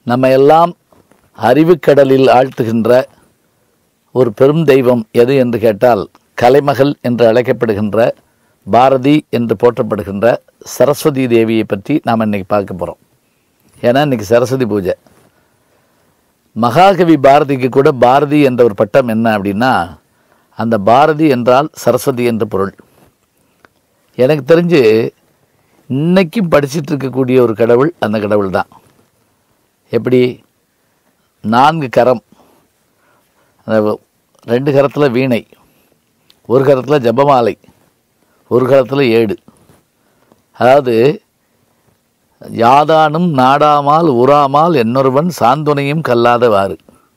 நம்ம எல்லாம் அறிவுக்கடலில் ஆழ்த்துகின்ற ஒரு பெரும் தெய்வம் எது என்று கேட்டால் கலைமகள் என்று அழைக்கப்படுகின்ற பாரதி என்று போற்றப்படுகின்ற சரஸ்வதி தேவியை பற்றி நாம் இன்னைக்கு பார்க்க போகிறோம் ஏன்னா இன்னைக்கு சரஸ்வதி பூஜை மகாகவி பாரதிக்கு கூட பாரதி என்ற ஒரு பட்டம் என்ன அப்படின்னா அந்த பாரதி என்றால் சரஸ்வதி என்ற பொருள் எனக்கு தெரிஞ்சு இன்னைக்கும் படிச்சிட்டு இருக்கக்கூடிய ஒரு கடவுள் அந்த கடவுள் தான் எப்படி நான்கு கரம் அந்த ரெண்டு கரத்தில் வீணை ஒரு கரத்தில் ஜபமாலை ஒரு கரத்தில் ஏடு அதாவது யாதானும் நாடாமால் உறாமால் என்னொருவன் சாந்துணையும் கல்லாதவாறு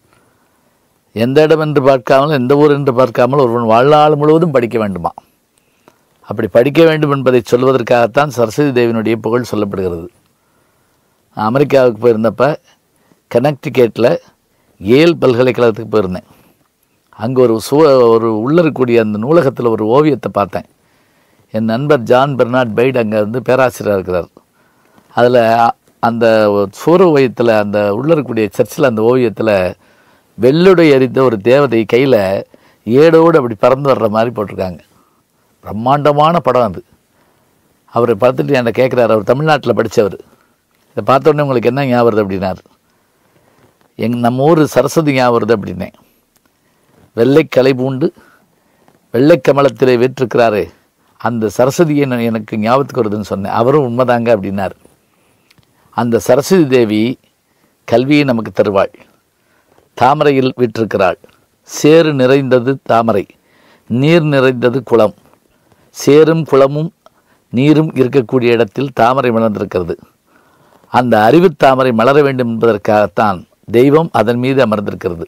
எந்த இடம் என்று பார்க்காமல் எந்த ஊர் என்று பார்க்காமல் ஒருவன் வாழ்நாள் முழுவதும் படிக்க வேண்டுமா அப்படி படிக்க வேண்டும் என்பதை சொல்வதற்காகத்தான் சரஸ்வதி தேவியினுடைய புகழ் சொல்லப்படுகிறது நான் அமெரிக்காவுக்கு போயிருந்தப்ப கனெக்டிகேட்டில் ஏல் பல்கலைக்கழகத்துக்கு போயிருந்தேன் அங்கே ஒரு சு ஒரு உள்ளே இருக்கக்கூடிய அந்த நூலகத்தில் ஒரு ஓவியத்தை பார்த்தேன் என் நண்பர் ஜான் பெர்னாட் பைட் அங்கே வந்து பேராசிரியராக இருக்கிறார் அதில் அந்த சூர ஓவியத்தில் அந்த உள்ளே இருக்கக்கூடிய சர்ச்சில் அந்த ஓவியத்தில் வெள்ளுடை எரித்த ஒரு தேவதை கையில் ஏடோடு அப்படி பறந்து வர்ற மாதிரி போட்டிருக்காங்க பிரம்மாண்டமான படம் அது அவரை பார்த்துட்டு என்கிட்ட கேட்குறாரு அவர் தமிழ்நாட்டில் படித்தவர் இதை பார்த்த உடனே உங்களுக்கு என்ன ஞாபகம் வருது அப்படின்னார் எங் நம்ம ஊர் சரஸ்வதி ஞாபகம் வருது அப்படின்னேன் வெள்ளை கலை பூண்டு வெள்ளை கமலத்திலே வீற்றிருக்கிறாரே அந்த சரஸ்வதியை நான் எனக்கு ஞாபகத்துக்கு வருதுன்னு சொன்னேன் அவரும் உண்மைதாங்க அப்படின்னார் அந்த சரஸ்வதி தேவி கல்வியை நமக்கு தருவாள் தாமரையில் வீற்றிருக்கிறாள் சேறு நிறைந்தது தாமரை நீர் நிறைந்தது குளம் சேரும் குளமும் நீரும் இருக்கக்கூடிய இடத்தில் தாமரை மலர்ந்திருக்கிறது அந்த அறிவு தாமரை மலர வேண்டும் என்பதற்காகத்தான் தெய்வம் அதன் மீது அமர்ந்திருக்கிறது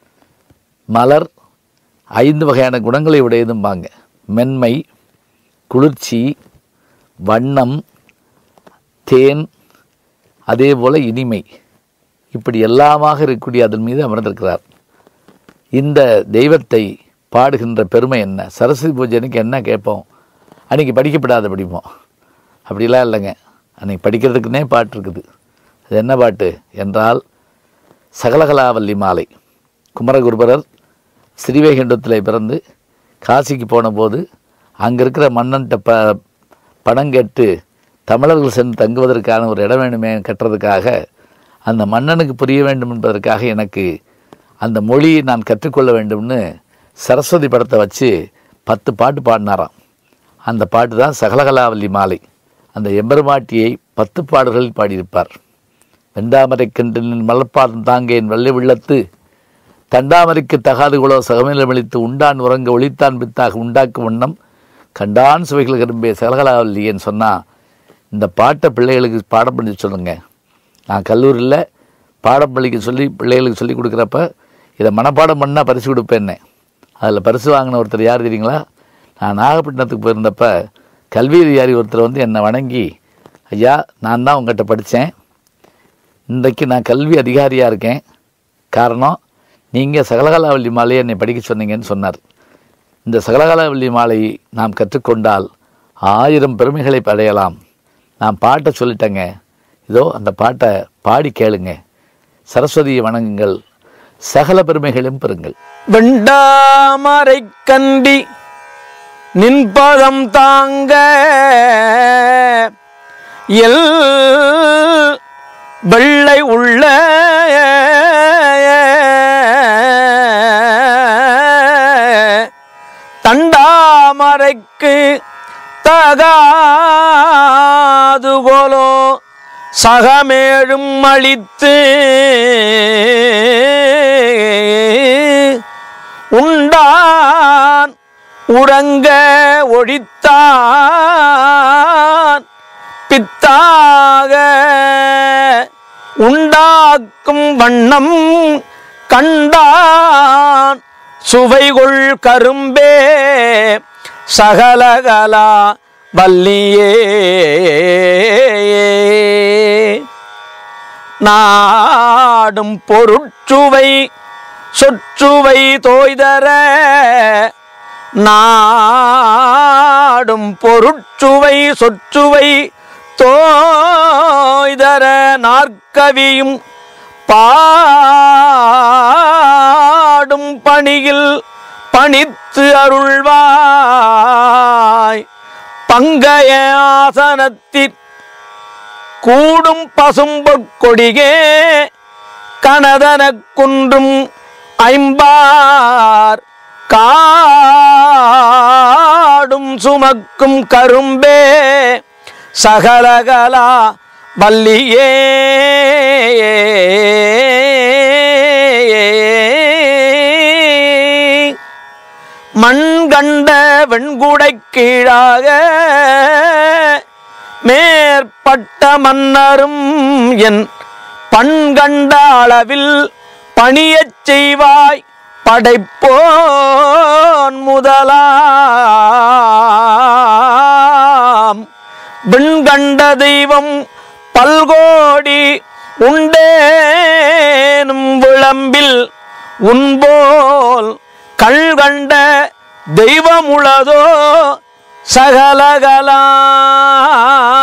மலர் ஐந்து வகையான குணங்களை உடையதும்பாங்க மென்மை குளிர்ச்சி வண்ணம் தேன் அதே போல் இனிமை இப்படி எல்லாமாக இருக்கக்கூடிய அதன் மீது அமர்ந்திருக்கிறார் இந்த தெய்வத்தை பாடுகின்ற பெருமை என்ன சரஸ்வதி பூஜைக்கு என்ன கேட்போம் அன்றைக்கி படிக்கப்படாத படிப்போம் அப்படிலாம் இல்லைங்க அன்றைக்கி படிக்கிறதுக்குன்னே பாட்டு இருக்குது அது என்ன பாட்டு என்றால் சகலகலாவல்லி மாலை குமரகுருபரர் ஸ்ரீவைகுண்டத்தில் பிறந்து காசிக்கு போன போது அங்கே இருக்கிற மன்னன்ட்ட ப பணம் கேட்டு தமிழர்கள் சென்று தங்குவதற்கான ஒரு இடம் வேணுமே கட்டுறதுக்காக அந்த மன்னனுக்கு புரிய வேண்டும் என்பதற்காக எனக்கு அந்த மொழியை நான் கற்றுக்கொள்ள வேண்டும்னு சரஸ்வதி படத்தை வச்சு பத்து பாட்டு பாடினாராம் அந்த பாட்டு தான் சகலகலாவல்லி மாலை அந்த எம்பெருமாட்டியை பத்து பாடல்களில் பாடியிருப்பார் வெண்டாமரை கண்டின் மலர்பாதம் தாங்கேன் வெள்ளை உள்ளத்து தண்டாமரைக்கு தகாது குலோ சகமிலமளித்து உண்டான் உறங்க ஒளித்தான் பித்தாக உண்டாக்கும் வண்ணம் கண்டான் சுவைகள் கரும்பே சகலகலாவல்லியன்னு சொன்னால் இந்த பாட்டை பிள்ளைகளுக்கு பாடம் பண்ணி சொல்லுங்க நான் கல்லூரியில் பாடம் பள்ளிக்கு சொல்லி பிள்ளைகளுக்கு சொல்லி கொடுக்குறப்ப இதை மனப்பாடம் பண்ணால் பரிசு கொடுப்பேன்னே அதில் பரிசு வாங்கின ஒருத்தர் யார் தெரியுங்களா நான் நாகப்பட்டினத்துக்கு போயிருந்தப்ப கல்வி அதிகாரி ஒருத்தர் வந்து என்னை வணங்கி ஐயா நான் தான் உங்கள்கிட்ட படித்தேன் இன்றைக்கு நான் கல்வி அதிகாரியாக இருக்கேன் காரணம் நீங்கள் சகலகலாவல்லி மாலையை என்னை படிக்க சொன்னீங்கன்னு சொன்னார் இந்த சகலகலாவல்லி மாலை நாம் கற்றுக்கொண்டால் ஆயிரம் பெருமைகளை அடையலாம் நான் பாட்டை சொல்லிட்டேங்க இதோ அந்த பாட்டை பாடி கேளுங்க சரஸ்வதியை வணங்குங்கள் சகல பெருமைகளையும் பெறுங்கள் வெண்டாமரை கண்டி நின்பதம் தாங்க எல் வெள்ளை உள்ள தண்டாமரைக்கு தகாது போலோ சகமேழும் அளித்து உண்டான் உறங்க ஒழித்தான் பித்தாக உண்டாக்கும் வண்ணம் கண்டான் சுவைகொள் கரும்பே சகலகலா வல்லியே நாடும் பொருட்சுவை சொற்றுவை தோய்தர நாடும் பொருட்சுவை சொற்றுவை தோய்தர நாற்கவியும் பாடும் பணியில் பணித்து அருள்வாய் பங்கைய ஆசனத்தில் கூடும் பசும்பொற் கொடிகே கனதனக் குன்றும் ஐம்பார் காடும் சுமக்கும் கரும்பே சகலகலா வல்லியே மண் கண்ட வெண்குடை கீழாக மேற்பட்ட மன்னரும் என் பண்கண்ட அளவில் பணியச் செய்வாய் படைப்போன் முதலாம் விண்கண்ட தெய்வம் பல்கோடி உண்டேனும் விளம்பில் உன்போல் கண்கண்ட தெய்வமுளதோ சகலகலா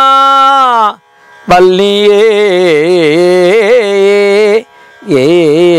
வல்லியே ஏ